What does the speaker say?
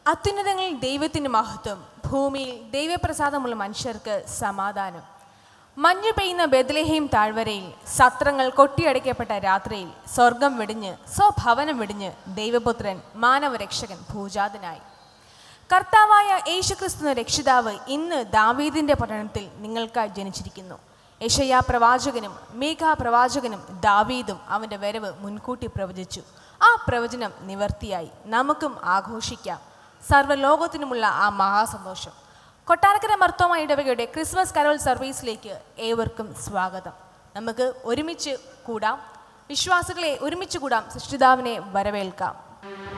അത്യുന്നതങ്ങളിൽ ദൈവത്തിന് മഹത്വം ഭൂമിയിൽ ദൈവപ്രസാദമുള്ള മനുഷ്യർക്ക് സമാധാനം മഞ്ഞു പെയ്യുന്ന ബദലേഹയും താഴ്വരയിൽ സത്രങ്ങൾ കൊട്ടിയടയ്ക്കപ്പെട്ട രാത്രിയിൽ സ്വർഗം വെടിഞ്ഞ് സ്വഭവനം വെടിഞ്ഞ് ദൈവപുത്രൻ മാനവരക്ഷകൻ ഭൂജാതനായി കർത്താവായ യേശുക്രിസ്തു രക്ഷിതാവ് ഇന്ന് ദാവീദിന്റെ പട്ടണത്തിൽ നിങ്ങൾക്കായി ജനിച്ചിരിക്കുന്നു യശയാ പ്രവാചകനും മേഘ പ്രവാചകനും ദാവീദും അവന്റെ വരവ് മുൻകൂട്ടി പ്രവചിച്ചു ആ പ്രവചനം നിവർത്തിയായി നമുക്കും ആഘോഷിക്കാം സർവ്വലോകത്തിനുമുള്ള ആ മഹാസന്തോഷം കൊട്ടാരക്കര മർത്തോമ ഇടവകയുടെ ക്രിസ്മസ് കരോൾ സർവീസിലേക്ക് ഏവർക്കും സ്വാഗതം നമുക്ക് ഒരുമിച്ച് കൂടാം വിശ്വാസികളെ ഒരുമിച്ച് കൂടാം സൃഷ്ടിതാവിനെ വരവേൽക്കാം